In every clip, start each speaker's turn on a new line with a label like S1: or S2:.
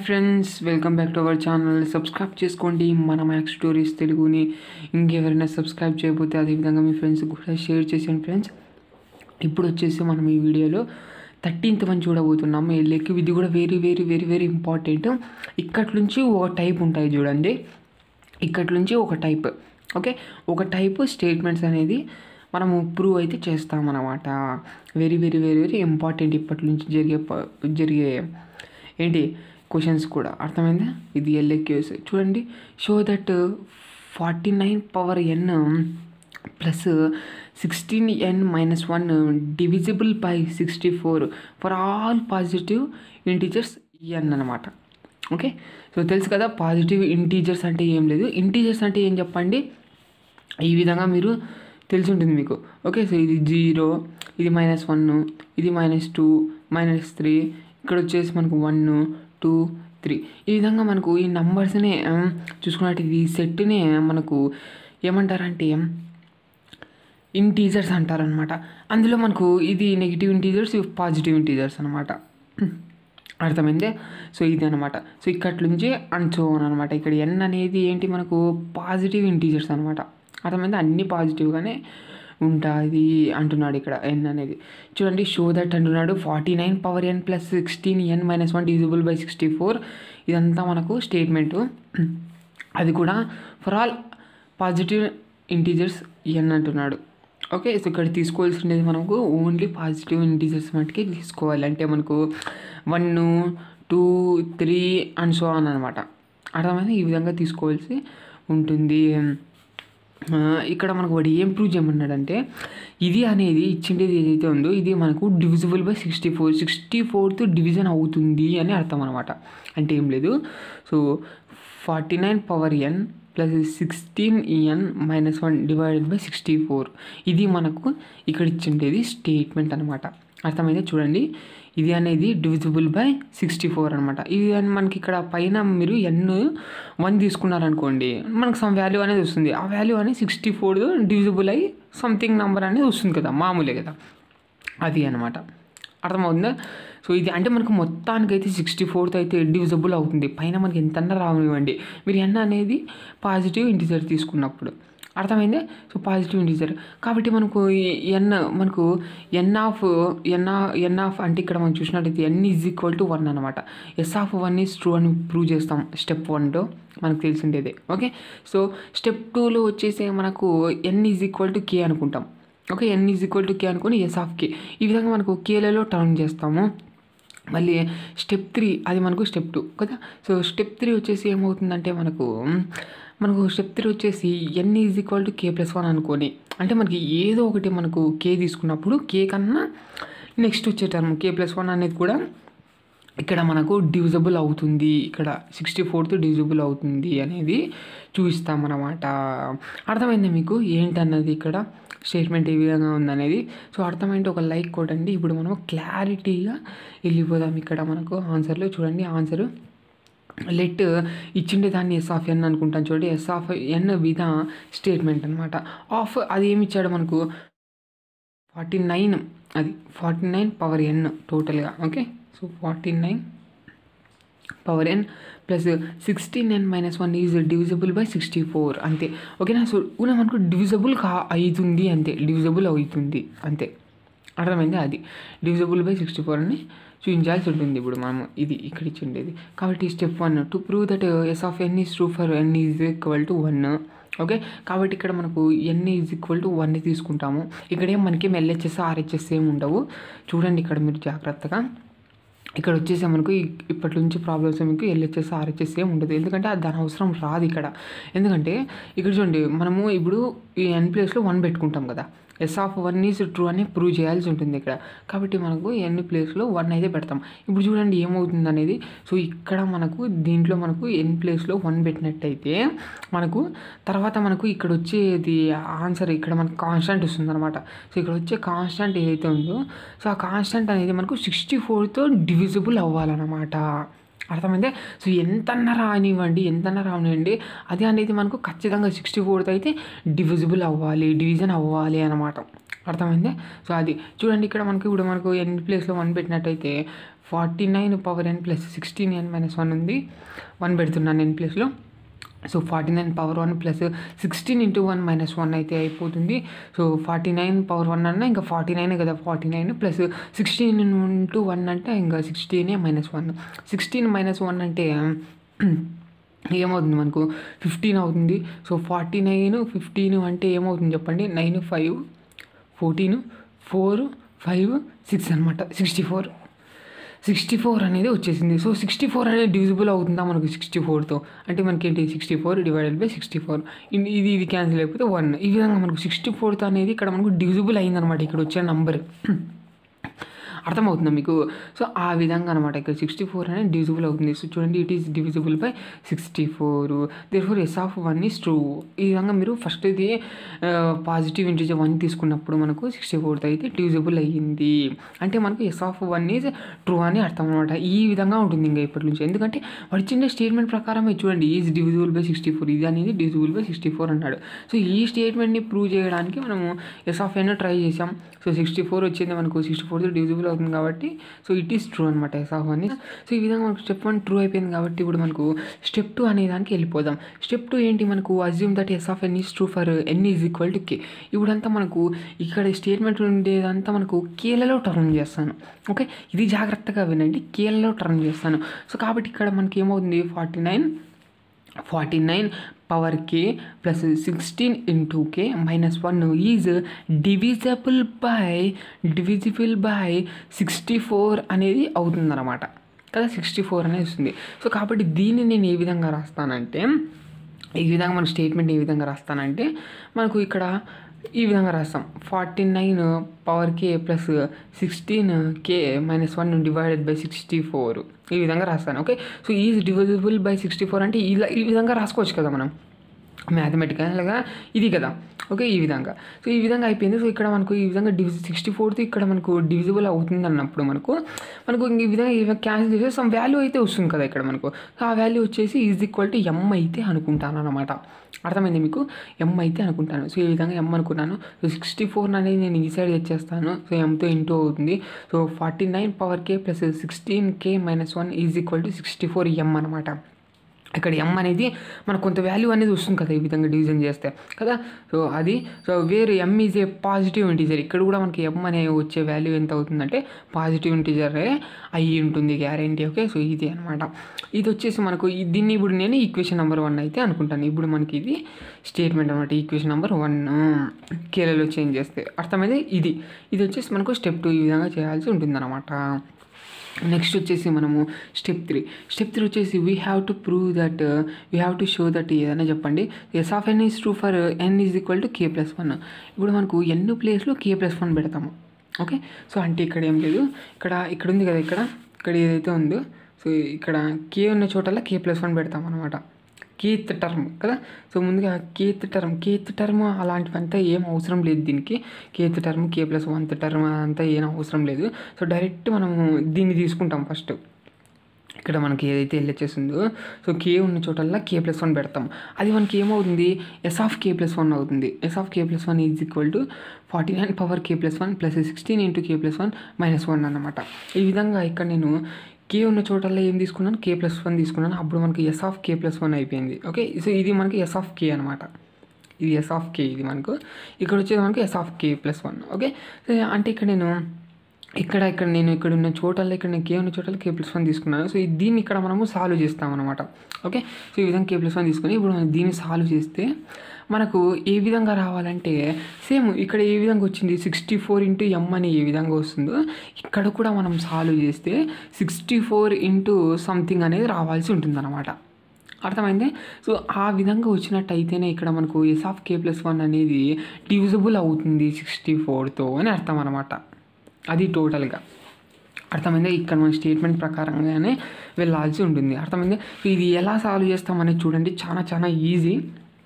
S1: friends welcome back to our channel subscribe చేసుకోండి మన max stories తెలుగుని ఇంకెవరైనా సబ్స్క్రైబ్ చేయకపోతే అదేవిధంగా మీ ఫ్రెండ్స్కి కూడా షేర్ చేసేయండి ఫ్రెండ్స్ ఇప్పుడు వచ్చేసి మనం ఈ వీడియోలో థర్టీన్త్ వన్ చూడబోతున్నాము వీళ్ళకి ఇది కూడా very very very very important ఇక్కడి నుంచి ఒక టైప్ ఉంటాయి చూడండి ఇక్కడి నుంచి ఒక టైప్ ఓకే ఒక టైప్ స్టేట్మెంట్స్ అనేది మనము ప్రూవ్ అయితే చేస్తామన్నమాట very very very very important ఇప్పటి నుంచి జరిగే ప- జరిగే ఏంటి క్వశ్చన్స్ కూడా అర్థమైందా ఇది ఎల్ఏక్యూస్ చూడండి show that forty nine power N plus sixteen N minus one divisible by sixty four for all positive integers n అనమాట ఓకే సో తెలుసు కదా పాజిటివ్ ఇంటీజర్స్ అంటే ఏం లేదు ఇంటీజర్స్ అంటే ఏం చెప్పండి ఈ విధంగా మీరు తెలిసి ఉంటుంది మీకు ఓకే సో ఇది జీరో ఇది మైనస్ వన్ ఇది మైనస్ టూ మైనస్ త్రీ ఇక్కడ వచ్చేసి మనకు వన్ టూ త్రీ ఈ విధంగా మనకు ఈ నంబర్స్నే చూసుకున్నట్టు ఈ సెట్నే మనకు ఏమంటారంటే ఇంటీజర్స్ అంటారనమాట అందులో మనకు ఇది నెగిటివ్ ఇంటీజర్స్ ఇవి పాజిటివ్ ఇంటీజర్స్ అనమాట అర్థమైందే సో ఇది అనమాట సో ఇక్కడి నుంచి అన్సోన్ అనమాట ఇక్కడ ఎన్ అనేది ఏంటి మనకు పాజిటివ్ ఇంటీజర్స్ అనమాట అర్థమైంది అన్ని పాజిటివ్గానే ఉంటుంది అంటున్నాడు ఇక్కడ ఎన్ అనేది చూడండి షో దట్ అంటున్నాడు forty nine power N plus sixteen N minus one divisible by sixty four ఇదంతా మనకు స్టేట్మెంటు అది కూడా for all positive integers n అంటున్నాడు ఓకే సో ఇక్కడ తీసుకోవాల్సినది మనకు ఓన్లీ పాజిటివ్ ఇంటీజర్స్ మటుకే తీసుకోవాలి అంటే మనకు one two three and so on అనమాట అర్థమైంది ఈ విధంగా తీసుకోవాల్సి ఉంటుంది ఆ, ఇక్కడ మనకు వాడు ఏం ప్రూవ్ చేయమన్నాడంటే ఇది అనేది ఇచ్చిండేది ఏదైతే ఉందో ఇది మనకు divisible by sixty four sixty fourth division అవుతుంది అని అర్థం అనమాట అంటే ఏం లేదు so forty nine power N plus sixteen N minus one divided by sixty four ఇది మనకు ఇక్కడ ఇచ్చిండేది స్టేట్మెంట్ అనమాట అర్థమైంది చూడండి ఇది అనేది డివిజిబుల్ బై సిక్స్టీ ఫోర్ అనమాట ఇది అని మనకి ఇక్కడ పైన మీరు ఎన్ వన్ తీసుకున్నారనుకోండి మనకు సమ్ వాల్యూ అనేది వస్తుంది ఆ వాల్యూ అనేది సిక్స్టీ ఫోర్ డివిజిబుల్ అయ్యి సంథింగ్ నెంబర్ అనేది వస్తుంది కదా మామూలే కదా అది అనమాట అర్థమవుతుందా సో ఇది అంటే మనకు మొత్తానికి అయితే సిక్స్టీ ఫోర్త్ అయితే డివిజిబుల్ అవుతుంది పైన మనకి ఎంతన్నా రావనివ్వండి మీరు ఎన్ అనేది పాజిటివ్ ఇంటిజర్ తీసుకున్నప్పుడు అర్థమైందే సో పాజిటివ్ ఇంటిజర్ కాబట్టి మనకు ఎన్ మనకు ఎన్ ఆఫ్ ఎన్ ఎన్ ఆఫ్ అంటే ఇక్కడ మనం చూసినట్టయితే n is equal to one అనమాట S of one is true అని ప్రూవ్ చేస్తాం స్టెప్ వన్లో మనకు తెలిసిండేదే ఓకే సో స్టెప్ టూలో వచ్చేసి మనకు n is equal to k అనుకుంటాం okay N is equal to k అనుకుని ఎస్ ఆఫ్ కే ఈ విధంగా మనకు కేలలో టర్న్ చేస్తాము మళ్ళీ స్టెప్ త్రీ అది మనకు స్టెప్ టూ కదా సో స్టెప్ త్రీ వచ్చేసి ఏమవుతుందంటే మనకు మనకు స్టెప్ త్రీ వచ్చేసి n is equal to K plus one అనుకొని అంటే మనకి ఏదో ఒకటి మనకు కే తీసుకున్నప్పుడు కే కన్నా నెక్స్ట్ వచ్చే టర్మ్ కే ప్లస్ వన్ అనేది కూడా ఇక్కడ మనకు డివిజబుల్ అవుతుంది ఇక్కడ సిక్స్టీ ఫోర్త్ డివిజబుల్ అవుతుంది అనేది చూపిస్తామన్నమాట అర్థమైంది మీకు ఏంటన్నది ఇక్కడ స్టేట్మెంట్ ఏ విధంగా ఉందనేది సో అర్థమైంటే ఒక లైక్ కొట్టండి ఇప్పుడు మనం క్లారిటీగా వెళ్ళిపోదాం ఇక్కడ మనకు ఆన్సర్లో చూడండి ఆన్సర్ లెట్ ఇచ్చిండే దాన్ని ఎస్ ఆఫ్ ఎన్ అనుకుంటాను చూడండి ఎస్ ఆఫ్ ఎన్ విధ స్టేట్మెంట్ అనమాట ఆఫ్ అది ఏమి ఇచ్చాడు మనకు ఫార్టీ నైన్ అది ఫార్టీ నైన్ పవర్ ఎన్ టోటల్గా okay so forty nine power N plus sixteen N minus one is divisible by sixty four అంతే ఓకేనా సో ఊనే మనకు డివిజిబుల్ కా అవుతుంది అంతే డివిజిబుల్ అవుతుంది అంతే అర్థమైంది అది డివిజిబుల్ బై సిక్స్టీ ఫోర్ అని చూపించాల్సి ఉంటుంది ఇప్పుడు మనం ఇది ఇక్కడ ఇచ్చిండేది కాబట్టి step one to prove that S of N is true for N is equal to one okay కాబట్టి ఇక్కడ మనకు n is equal to one తీసుకుంటాము ఇక్కడ ఏం మనకేం ఎల్హెచ్ఎస్ ఆర్హెచ్ఎస్ ఏమి ఉండవు చూడండి ఇక్కడ మీరు జాగ్రత్తగా ఇక్కడ వచ్చేసి మనకు ఇ- ఇప్పటి నుంచి ప్రాబ్లమ్స్ మీకు ఎల్హెచ్ఎస్ ఆర్హెచ్ఎస్ ఏం ఉండదు ఎందుకంటే అది దాని అవసరం రాదు ఇక్కడ ఎందుకంటే ఇక్కడ చూడండి మనము ఇప్పుడు ఈ ఎన్ ప్లేస్లో వన్ పెట్టుకుంటాం కదా S of one is true అని ప్రూవ్ చేయాల్సి ఉంటుంది ఇక్కడ కాబట్టి మనకు ఎన్ ప్లేస్లో వన్ అయితే పెడతాం ఇప్పుడు చూడండి ఏమవుతుంది అనేది సో ఇక్కడ మనకు దీంట్లో మనకు ఎన్ ప్లేస్లో వన్ పెట్టినట్టయితే మనకు తర్వాత మనకు ఇక్కడ వచ్చేది ఆన్సర్ ఇక్కడ మనకు కాన్స్టెంట్ వస్తుంది అనమాట సో ఇక్కడ వచ్చే కాన్స్టెంట్ ఏదైతే ఉందో సో ఆ కాన్స్టెంట్ అనేది మనకు సిక్స్టీ ఫోర్తో డివిజిబుల్ అవ్వాలన్నమాట అర్థమైందే సో ఎంతన్నా రానివ్వండి ఎంతన్నా రానివ్వండి అది అనేది మనకు ఖచ్చితంగా సిక్స్టీ ఫోర్త్ అయితే డివిజిబుల్ అవ్వాలి డివిజన్ అవ్వాలి అనమాట అర్థమైందే సో అది చూడండి ఇక్కడ మనకి ఇప్పుడు మనకు ఎన్ని ప్లేస్లో వన్ పెట్టినట్టయితే ఫార్టీ నైన్ పవర్ ఎన్ ప్లస్ సిక్స్టీన్ ఎన్ మైనస్ వన్ ఉంది వన్ పెడుతున్నాను ఎన్ ప్లస్లో so forty nine power one plus sixteen into one minus one అయితే అయిపోతుంది so forty nine power one అన్న ఇంకా ఫార్టీ నైన్ కదా forty nine plus sixteen into one అంటే ఇంకా సిక్స్టీనే minus one sixteen minus one అంటే ఏమవుతుంది మనకు ఫిఫ్టీన్ అవుతుంది సో ఫార్టీ నైన్ ఫిఫ్టీన్ అంటే ఏమవుతుంది చెప్పండి nine five fourteen four five six అనమాట సిక్స్టీ ఫోర్ సిక్స్టీ ఫోర్ అనేది వచ్చేసింది సో సిక్స్టీ ఫోర్ అనేది డివిజిబుల్ అవుతుందా మనకు సిక్స్టీ ఫోర్తో అంటే మనకి ఏంటి sixty four divided by sixty four ఇది ఇది క్యాన్సిల్ అయిపోతే వన్ ఈ విధంగా మనకు సిక్స్టీ ఫోర్త్ అనేది ఇక్కడ మనకు డివిజిబుల్ అయిందనమాట ఇక్కడ వచ్చే నంబర్ అర్థమవుతుందా మీకు సో ఆ విధంగా అనమాట ఇక్కడ సిక్స్టీ ఫోర్ అనేది డివిజిబుల్ అవుతుంది సో చూడండి it is divisible by sixty four therefore S of one is true ఈ విధంగా మీరు ఫస్ట్ ఇది పాజిటివ్ ఇంటీజర్ వన్ తీసుకున్నప్పుడు మనకు సిక్స్టీ ఫోర్త్ అయితే డివిజిబుల్ అయ్యింది అంటే మనకు S of one is true అని అర్థం అనమాట ఈ విధంగా ఉంటుంది ఇంకా ఇప్పటి నుంచి ఎందుకంటే వాడి చిన్న స్టేట్మెంట్ ప్రకారమే చూడండి is divisible by sixty four ఇది అనేది డివిజిబుల్ బై సిక్స్టీ ఫోర్ అన్నాడు సో ఈ స్టేట్మెంట్ని ప్రూవ్ చేయడానికి మనము ఎస్ ఆఫ్ ఎన్ ట్రై చేసాం సో సిక్స్టీ ఫోర్ వచ్చింది మనకు సిక్స్టీ ఫోర్ డివిజిబుల్ అవుతుంది కాబట్టి సో ఇట్ ఈస్ ట్రూ అనమాట ఎస్ ఆఫ్ అని సో ఈ విధంగా మనకు స్టెప్ వన్ ట్రూ అయిపోయింది కాబట్టి ఇప్పుడు మనకు స్టెప్ టూ అనే దానికి వెళ్ళిపోదాం స్టెప్ టూ ఏంటి మనకు assume that S of N is true for N is equal to K ఇప్పుడంతా మనకు ఇక్కడ స్టేట్మెంట్ ఉండేదంతా మనకు కేలలో టర్న్ చేస్తాను ఓకే ఇది జాగ్రత్తగా వినండి కేలలో టర్న్ చేస్తాను సో కాబట్టి ఇక్కడ మనకి ఏమవుతుంది forty nine forty nine power K plus sixteen into K minus one is divisible by divisible by sixty four అనేది అవుతుందన్నమాట కదా సిక్స్టీ ఫోర్ అనేది వస్తుంది సో కాబట్టి దీన్ని నేను ఏ విధంగా రాస్తానంటే ఈ విధంగా మన స్టేట్మెంట్ ఏ విధంగా రాస్తానంటే మనకు ఇక్కడ ఈ విధంగా రాస్తాం forty nine power K plus sixteen K minus one divided by sixty four ఈ విధంగా రాస్తాను okay so is divisible by sixty four అంటే ఇలా ఈ విధంగా రాసుకోవచ్చు కదా మనం మ్యాథమెటికల్గా ఇది కదా ఓకే ఈ విధంగా సో ఈ విధంగా అయిపోయింది సో ఇక్కడ మనకు ఈ విధంగా డివిజి సిక్స్టీ ఫోర్త్ ఇక్కడ మనకు డివిజిబుల్ అవుతుంది అన్నప్పుడు మనకు మనకు ఈ విధంగా క్యాన్సిల్ చేస్తే సమ్ వాల్యూ అయితే వస్తుంది కదా ఇక్కడ మనకు సో ఆ వాల్యూ వచ్చేసి ఈజ్ ఈక్వల్ టు ఎమ్ అయితే అనుకుంటాను అనమాట అర్థమైంది మీకు ఎమ్ అయితే అనుకుంటాను సో ఈ విధంగా ఎమ్ అనుకున్నాను సో సిక్స్టీ ఫోర్ అనేది నేను ఈ సైడ్ తెచ్చేస్తాను సో ఎంతో ఇంటూ అవుతుంది so forty nine power K plus sixteen K minus one is equal to sixty four M అనమాట ఇక్కడ ఎమ్ అనేది మనకు కొంత వాల్యూ అనేది వస్తుంది కదా ఈ విధంగా డివిజన్ చేస్తే కదా సో అది సో వేరే M is a positive integer ఇక్కడ కూడా మనకి ఎమ్ అనే వచ్చే వాల్యూ ఎంత అవుతుందంటే పాజిటివ్ ఇంటీజరే అయ్యి ఉంటుంది గ్యారంటీ ఓకే సో ఇది అనమాట ఇది వచ్చేసి మనకు ఈ- దీన్ని ఇప్పుడు నేను ఈక్వేషన్ నెంబర్ వన్ అయితే అనుకుంటాను ఇప్పుడు మనకి ఇది స్టేట్మెంట్ అనమాట ఈక్వేషన్ నెంబర్ వన్ కేలలో చేంజ్ చేస్తే అర్థమైంది ఇది ఇది వచ్చేసి మనకు స్టెప్ టూ ఈ విధంగా చేయాల్సి ఉంటుందన్నమాట నెక్స్ట్ వచ్చేసి మనము స్టెప్ త్రీ స్టెప్ త్రీ వచ్చేసి we have to prove that we have to show that ఏదైనా చెప్పండి S of N is true for N is equal to K plus one ఇప్పుడు మనకు ఎన్ ప్లేస్లో కే ప్లస్ వన్ పెడతాము okay so అంటే ఇక్కడ ఏం లేదు ఇక్కడ ఇక్కడ ఉంది కదా ఇక్కడ ఇక్కడ ఏదైతే ఉందో సో ఇక్కడ కే ఉన్న చోటల్లో కే ప్లస్ వన్ పెడతాం అనమాట కేత్ టర్మ్ కదా సో ముందుగా కేత్ టర్మ్ కేత్ టర్మ్ అలాంటివంతా ఏం అవసరం లేదు దీనికి kth term K plus oneth term అంతా ఏం అవసరం లేదు సో డైరెక్ట్ మనము దీన్ని తీసుకుంటాం ఫస్ట్ ఇక్కడ మనకి ఏదైతే ఎల్హెచ్ఎస్ ఉందో సో కే ఉన్న చోటల్లా కే ప్లస్ వన్ పెడతాం అది మనకి ఏమవుతుంది S of K plus one అవుతుంది S of K plus one is equal to forty nine power K plus one plus sixteen into K plus one minus one అనమాట ఈ విధంగా ఇక్కడ నేను కే ఉన్న చోటల్లో ఏం తీసుకున్నాను కే ప్లస్ వన్ తీసుకున్నాను అప్పుడు మనకి S of K plus one అయిపోయింది ఓకే సో ఇది మనకి ఎస్ ఆఫ్ కే అనమాట ఇది ఎస్ ఆఫ్ కే ఇది మనకు ఇక్కడ వచ్చేది మనకి S of K plus one okay so అంటే ఇక్కడ నేను ఇక్కడ ఇక్కడ నేను ఇక్కడ ఉన్న చోటల్లో ఇక్కడ నేను కే ఉన్న చోటల్లో కే ప్లస్ వన్ తీసుకున్నాను సో ఈ దీన్ని ఇక్కడ మనము సాల్వ్ చేస్తాం అనమాట ఓకే సో ఈ విధంగా కే ప్లస్ వన్ తీసుకొని ఇప్పుడు మనం దీన్ని సాల్వ్ చేస్తే మనకు ఏ విధంగా రావాలంటే సేమ్ ఇక్కడ ఏ విధంగా వచ్చింది సిక్స్టీ ఫోర్ ఇంటూ ఎమ్ అని ఏ విధంగా వస్తుందో ఇక్కడ కూడా మనం సాల్వ్ చేస్తే సిక్స్టీ ఫోర్ ఇంటూ సంథింగ్ అనేది రావాల్సి ఉంటుందన్నమాట అర్థమైంది సో ఆ విధంగా వచ్చినట్టయితేనే ఇక్కడ మనకు S of K plus one అనేది డివిజిబుల్ అవుతుంది సిక్స్టీ ఫోర్తో అని అర్థం అనమాట అది టోటల్గా అర్థమైంది ఇక్కడ మన స్టేట్మెంట్ ప్రకారంగానే వెళ్ళాల్సి ఉంటుంది అర్థమైంది సో ఇది ఎలా సాల్వ్ చేస్తామనేది చూడండి చాలా చాలా easy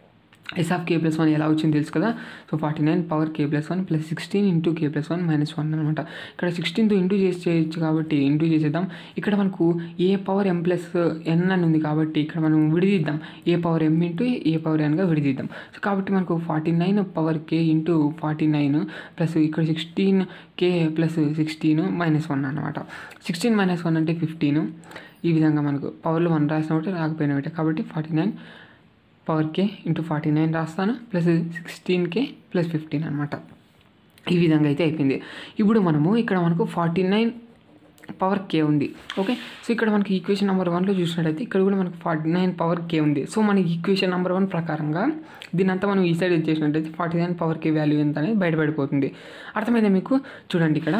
S1: S of K plus one ఎలా వచ్చింది తెలుసు కదా so forty nine power K plus one plus sixteen into K plus one minus one అనమాట ఇక్కడ సిక్స్టీన్తో ఇంటూ చేసి చేయొచ్చు కాబట్టి ఇంటూ చేసేద్దాం ఇక్కడ మనకు ఏ పవర్ ఎం ప్లస్ ఎన్ అని ఉంది కాబట్టి ఇక్కడ మనం విడిదిద్దాం A power M into A power ఎన్గా విడిదిద్దాం సో కాబట్టి మనకు forty nine power K into forty nine plus ఇక్కడ sixteen K plus sixteen minus one అనమాట సిక్స్టీన్ మైనస్ వన్ అంటే ఫిఫ్టీన్ ఈ విధంగా మనకు పవర్లో వన్ రాసిన ఒకటి రాకపోయిన ఒకటి కాబట్టి forty nine power K into forty nine రాస్తాను plus sixteen K plus fifteen అనమాట ఈ విధంగా అయితే అయిపోయింది ఇప్పుడు మనము ఇక్కడ మనకు ఫార్టీ నైన్ పవర్ కే ఉంది ఓకే సో ఇక్కడ మనకి ఈక్వేషన్ నెంబర్ వన్లో చూసినట్టయితే ఇక్కడ కూడా మనకు ఫార్టీ నైన్ పవర్ కే ఉంది సో మన ఈక్వేషన్ నెంబర్ వన్ ప్రకారంగా దీని అంతా మనం ఈ సైడ్ చేసినట్టయితే forty nine power K value ఎంత అనేది బయటపడిపోతుంది అర్థమైందా మీకు చూడండి ఇక్కడ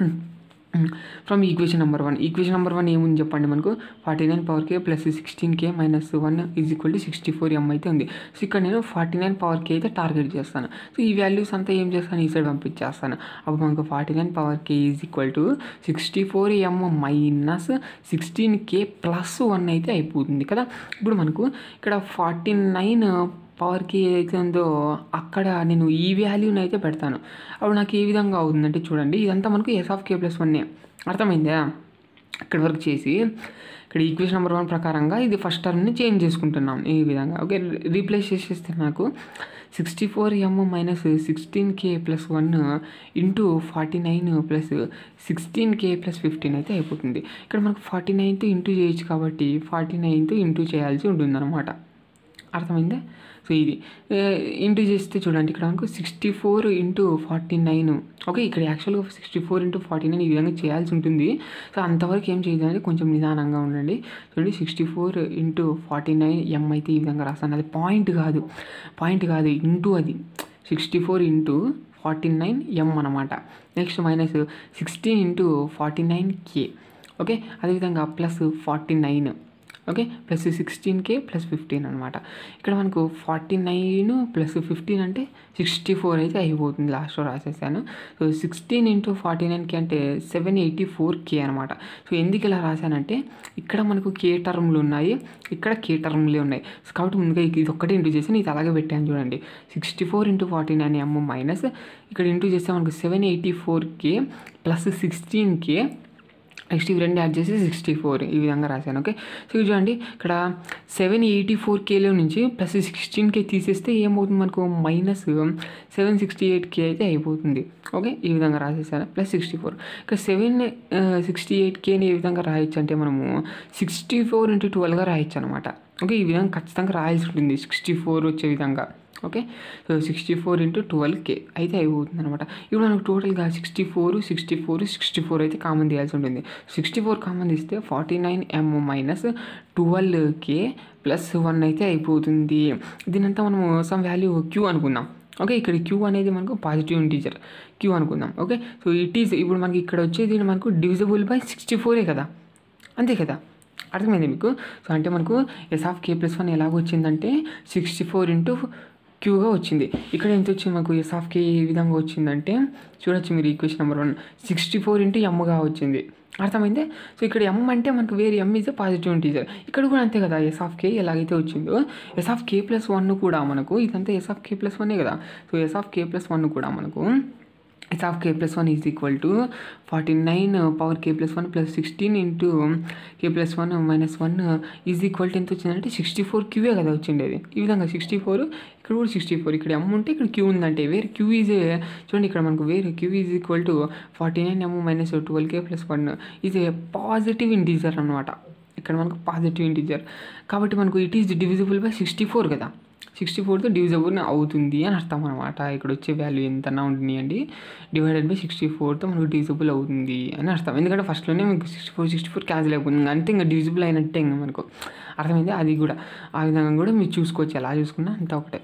S1: from equation number one equation number one ఏముంది చెప్పండి మనకు forty nine power K plus sixteen K minus one is equal to sixty four M అయితే ఉంది సో ఇక్కడ నేను ఫార్టీ నైన్ పవర్ కే అయితే టార్గెట్ చేస్తాను సో ఈ వాల్యూస్ అంతా ఏం చేస్తాను ఈ సైడ్ పంపించేస్తాను అప్పుడు మనకు forty nine power K is equal to sixty four M minus sixteen K plus one అయితే అయిపోతుంది కదా ఇప్పుడు మనకు ఇక్కడ ఫార్టీ నైన్ పవర్కి ఏదైతే ఉందో అక్కడ నేను ఈ వాల్యూని అయితే పెడతాను అప్పుడు నాకు ఏ విధంగా అవుతుందంటే చూడండి ఇదంతా మనకు ఎస్ ఆఫ్ కే ప్లస్ వన్నే అర్థమైందా ఇక్కడ వరకు చేసి ఇక్కడ ఈక్వేషన్ నెంబర్ వన్ ప్రకారంగా ఇది ఫస్ట్ టర్మ్ని చేంజ్ చేసుకుంటున్నాం ఈ విధంగా ఓకే రీప్లేస్ చేసేస్తే నాకు sixty four M minus sixteen K plus one into forty nine plus sixteen K plus fifteen అయితే అయిపోతుంది ఇక్కడ మనకు ఫార్టీ నైన్త్ ఇంటూ చేయొచ్చు కాబట్టి ఫార్టీ నైన్త్ ఇంటూ చేయాల్సి ఉంటుంది అనమాట అర్థమైందా సో ఇది ఇంటూ చేస్తే చూడండి ఇక్కడ మనకు sixty four into forty nine okay ఇక్కడ యాక్చువల్గా sixty four into forty nine ఈ విధంగా చేయాల్సి ఉంటుంది సో అంతవరకు ఏం చేయదండి కొంచెం నిదానంగా ఉండండి చూడండి sixty four into forty nine M అయితే ఈ విధంగా రాస్తాను అది పాయింట్ కాదు పాయింట్ కాదు ఇంటూ అది sixty four into forty nine M అనమాట next minus sixteen into forty nine K okay అదేవిధంగా plus forty nine okay plus sixteen K plus fifteen అనమాట ఇక్కడ మనకు ఫార్టీ నైన్ ప్లస్ ఫిఫ్టీన్ అంటే సిక్స్టీ ఫోర్ అయితే అయిపోతుంది లాస్ట్లో రాసేసాను so sixteen into forty nine K అంటే సెవెన్ ఎయిటీ ఫోర్ కే అనమాట సో ఎందుకు ఇలా రాశానంటే ఇక్కడ మనకు కే టర్మ్లు ఉన్నాయి ఇక్కడ కే టర్మ్లే ఉన్నాయి సో కాబట్టి ముందుగా ఇది ఒక్కటే ఇంటూ చేసి ఇది అలాగే పెట్టాను చూడండి sixty four into forty nine M minus ఇక్కడ ఇంటూ చేస్తే మనకు seven eighty four K plus sixteen K next ఇవి రెండు యాడ్ చేసి సిక్స్టీ ఫోర్ ఈ విధంగా రాశాను ఓకే సో ఇది చూడండి ఇక్కడ సెవెన్ ఎయిటీ ఫోర్ కేలో నుంచి ప్లస్ సిక్స్టీన్ కే తీసేస్తే ఏమవుతుంది మనకు minus seven sixty eight K అయితే అయిపోతుంది ఓకే ఈ విధంగా రాసేసాను ప్లస్ సిక్స్టీ ఫోర్ ఇక సెవెన్ సిక్స్టీ ఎయిట్ కేని ఏ విధంగా రాయొచ్చు అంటే మనము సిక్స్టీ ఫోర్ ఇంటూ ట్వెల్వ్గా రాయొచ్చు అనమాట ఓకే ఈ విధంగా ఖచ్చితంగా రాయాల్సి ఉంటుంది సిక్స్టీ ఫోర్ వచ్చే విధంగా okay so sixty four into twelve K అయితే అయిపోతుంది అనమాట ఇప్పుడు మనకు టోటల్గా sixty four sixty four sixty four అయితే కామన్ తీయాల్సి ఉంటుంది సిక్స్టీ ఫోర్ కామన్ తీస్తే forty nine M minus twelve K plus one అయితే అయిపోతుంది దీనంతా మనము సమ్ వాల్యూ క్యూ అనుకుందాం ఓకే ఇక్కడ క్యూ అనేది మనకు పాజిటివ్ ఇంటీజర్ క్యూ అనుకుందాం ఓకే సో ఇట్ ఈస్ ఇప్పుడు మనకి ఇక్కడ వచ్చేది మనకు డివిజిబుల్ బై సిక్స్టీ ఫోరే కదా అంతే కదా అర్థమైంది మీకు సో అంటే మనకు S of K plus one ఎలాగ వచ్చిందంటే సిక్స్టీ ఫోర్ ఇంటూ క్యూగా వచ్చింది ఇక్కడ ఎంత వచ్చింది మాకు ఎస్ ఆఫ్ కే ఏ విధంగా వచ్చిందంటే చూడొచ్చు మీరు equation number one sixty four into ఎమ్గా వచ్చింది అర్థమైందే సో ఇక్కడ ఎమ్ అంటే మనకు వేరే ఎమ్ ఇస్ పాజిటివ్ ఇంటీజర్ ఇక్కడ కూడా అంతే కదా ఎస్ ఆఫ్ కే ఎలాగైతే వచ్చిందో S of K plus one కూడా మనకు ఇదంతా ఎస్ ఆఫ్ కే ప్లస్ వన్నే కదా so S of K plus one కూడా మనకు S of K plus one is equal to forty nine power K plus one plus sixteen into K plus one minus one is equal to ఎంత వచ్చిందంటే sixty four క్యూవే కదా వచ్చిండేది ఈ విధంగా sixty four ఇక్కడ కూడా sixty four ఇక్కడ ఎమ్ ఉంటే ఇక్కడ క్యూ ఉందంటే వేరే క్యూ ఈజ్ చూడండి ఇక్కడ మనకు వేరే Q is equal to forty nine M minus twelve K plus one is a positive integer అనమాట ఇక్కడ మనకు పాజిటివ్ ఇంటీజర్ కాబట్టి మనకు it is divisible by sixty four కదా సిక్స్టీ ఫోర్తో డివిజబుల్ అవుతుంది అని అర్థం అనమాట ఇక్కడ వచ్చే వాల్యూ ఎంతనా ఉంటుంది అండి డివైడెడ్ బై సిక్స్టీ ఫోర్తో మనకు డివిజిబుల్ అవుతుంది అని అర్థం ఎందుకంటే ఫస్ట్లోనే మీకు sixty four sixty four cancel అయిపోతుంది అంతే ఇంకా డివిజిబుల్ అయినట్టే ఇంకా మనకు అర్థమైంది అది కూడా ఆ విధంగా కూడా మీరు చూసుకోవచ్చు ఎలా చూసుకున్నా అంతా ఒకటే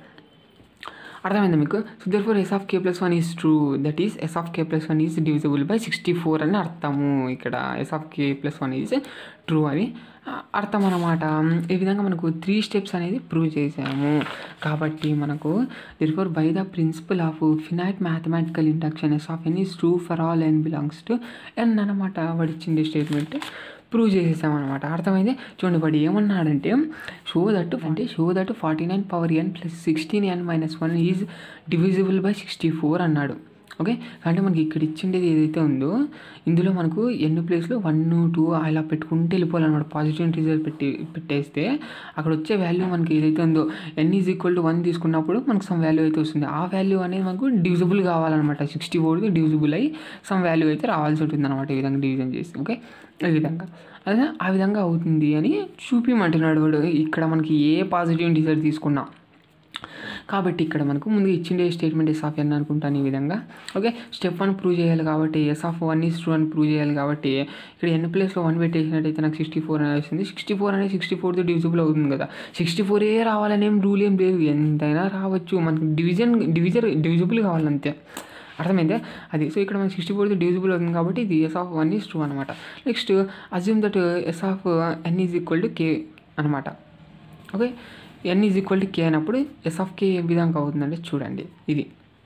S1: అర్థమైందా మీకు so therefore S of K plus one is true that is S of K plus one is divisible by sixty four అని అర్థము ఇక్కడ S of K plus one is true అని అర్థం అనమాట ఈ విధంగా మనకు త్రీ స్టెప్స్ అనేది ప్రూవ్ చేసాము కాబట్టి మనకు therefore by the principle of finite mathematical induction S of N is true for all N belongs to N అనమాట వాడిచ్చింది స్టేట్మెంట్ ప్రూవ్ చేసేసామన్నమాట అర్థమైంది చూడండి వాడు ఏమన్నాడంటే షో దట్ అంటే show that forty nine power N plus sixteen N minus one is divisible by sixty four అన్నాడు okay అంటే మనకి ఇక్కడ ఇచ్చిండేది ఏదైతే ఉందో ఇందులో మనకు ఎన్ని ప్లేస్లో వన్ టూ అలా పెట్టుకుంటే వెళ్ళిపోవాలన్నమాట పాజిటివ్ ఇంటీజర్ పెట్టి పెట్టేస్తే అక్కడ వచ్చే వాల్యూ మనకి ఏదైతే ఉందో N is equal to one తీసుకున్నప్పుడు మనకు సమ్ వాల్యూ అయితే వస్తుంది ఆ వాల్యూ అనేది మనకు డివిజిబుల్ కావాలన్నమాట సిక్స్టీ ఫోర్ది డివిజిబుల్ అయ్యి సమ్ వాల్యూ అయితే రావాల్సి ఉంటుంది అనమాట ఈ విధంగా డివిజన్ చేసి ఓకే ఈ విధంగా అదే ఆ విధంగా అవుతుంది అని చూపిమంటున్నాడు వాడు ఇక్కడ మనకి ఏ పాజిటివ్ ఇంటీజర్ తీసుకున్నా కాబట్టి ఇక్కడ మనకు ముందు ఇచ్చిండే స్టేట్మెంట్ ఎస్ ఆఫ్ ఎన్ అనుకుంటాను ఈ విధంగా ఓకే స్టెప్ వన్ ప్రూవ్ చేయాలి కాబట్టి S of one is true అని ప్రూవ్ చేయాలి కాబట్టి ఇక్కడ ఎన్ ప్లేస్లో వన్ పెట్టేసినట్టయితే నాకు సిక్స్టీ ఫోర్ అనేది వస్తుంది సిక్స్టీ ఫోర్ అనేది సిక్స్టీ ఫోర్తో డివిజిబుల్ అవుతుంది కదా సిక్స్టీ ఫోరే రావాలని ఏం రూల్ ఏం లేదు ఎంతైనా రావచ్చు మనకు డివిజన్ డివిజన్ డివిజిబుల్ కావాలంతే అర్థమైందే అది సో ఇక్కడ మనకి సిక్స్టీ ఫోర్తో డివిజిబుల్ అవుతుంది కాబట్టి ఇది S of one is true అనమాట next assume that S of N is equal to K అనమాట okay N is equal to K అయినప్పుడు ఎస్ ఆఫ్ కే ఏ విధంగా అవుతుందంటే చూడండి ఇది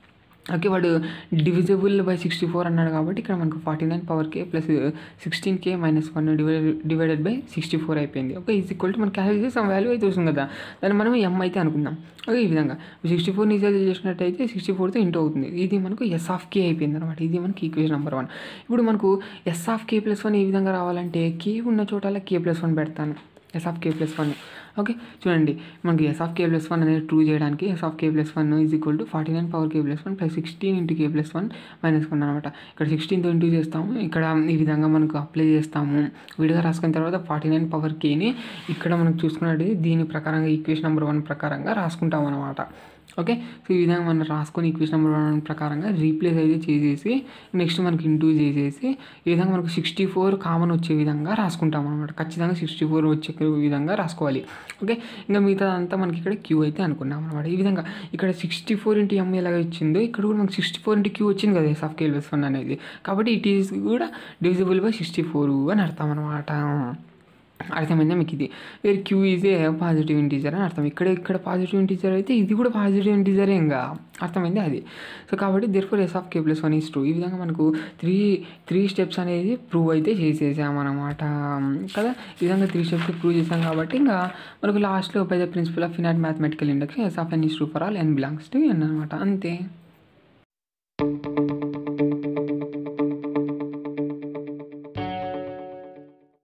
S1: ఓకే వాడు డివిజిబుల్ బై సిక్స్టీ ఫోర్ అన్నాడు కాబట్టి ఇక్కడ మనకు forty nine power K plus sixteen K minus one divided divided by sixty four అయిపోయింది ఓకే ఈజ్ ఈక్వల్ టు మనకి క్యాలిక్యులేట్ చేసి సమ్ వాల్యూ అయితే వస్తుంది కదా దాన్ని మనం ఎం అయితే అనుకుందాం ఓకే ఈ విధంగా సిక్స్టీ ఫోర్ నిజాలు చేసినట్టయితే సిక్స్టీ ఫోర్తో ఇంటూ అవుతుంది ఇది మనకు ఎస్ ఆఫ్ కే అయిపోయింది అనమాట ఇది మనకి ఈక్వేషన్ నెంబర్ వన్ ఇప్పుడు మనకు S of K plus one ఏ విధంగా రావాలంటే కే ఉన్న చోట కే ప్లస్ వన్ పెడతాను S of K plus one okay చూడండి మనకి S of K plus one అనేది ట్రూ చేయడానికి S of K plus one is equal to forty nine power K plus one plus sixteen into K plus one minus one అనమాట ఇక్కడ సిక్స్టీన్తో into చేస్తాము ఇక్కడ ఈ విధంగా మనకు అప్లై చేస్తాము విడిగా రాసుకున్న తర్వాత ఫార్టీ నైన్ పవర్ కేని ఇక్కడ మనకు చూసుకున్నట్టు దీని ప్రకారంగా ఈక్వేషన్ నెంబర్ వన్ ప్రకారంగా రాసుకుంటాం అనమాట ఓకే సో ఈ విధంగా మనం రాసుకొని ఈక్వేషన్ నెంబర్ వన్ ప్రకారంగా రీప్లేస్ అయితే చేసేసి నెక్స్ట్ మనకి ఇంటూ చేసేసి ఈ విధంగా మనకు సిక్స్టీ ఫోర్ కామన్ వచ్చే విధంగా రాసుకుంటాం అనమాట ఖచ్చితంగా సిక్స్టీ ఫోర్ వచ్చే విధంగా రాసుకోవాలి ఓకే ఇంకా మిగతా అంతా మనకి ఇక్కడ క్యూ అయితే అనుకున్నాం అనమాట ఈ విధంగా ఇక్కడ సిక్స్టీ ఫోర్ ఇంటూ ఎం ఎలాగ ఇచ్చిందో ఇక్కడ కూడా మనకి సిక్స్టీ ఫోర్ ఇంటూ క్యూ వచ్చింది కదా ఎస్ ఆఫ్ కేల్వెస్ వన్ అనేది కాబట్టి ఇట్ ఈస్ కూడా డివిజిబుల్ బై సిక్స్టీ ఫోర్ అని అర్థం అనమాట అర్థమైందా మీకు ఇది వేరే Q is a positive integer అని అర్థం ఇక్కడ ఇక్కడ పాజిటివ్ ఇంటీజర్ అయితే ఇది కూడా పాజిటివ్ ఇంటీజరే ఇంకా అర్థమైంది అది సో కాబట్టి therefore S of K plus one is true ఈ విధంగా మనకు త్రీ త్రీ స్టెప్స్ అనేది ప్రూవ్ అయితే చేసేసామన్నమాట కదా ఈ విధంగా త్రీ స్టెప్స్ ప్రూవ్ చేసాం కాబట్టి ఇంకా మనకు లాస్ట్లో by the principle of finite mathematical induction S of N is true for all N belongs to N అనమాట అంతే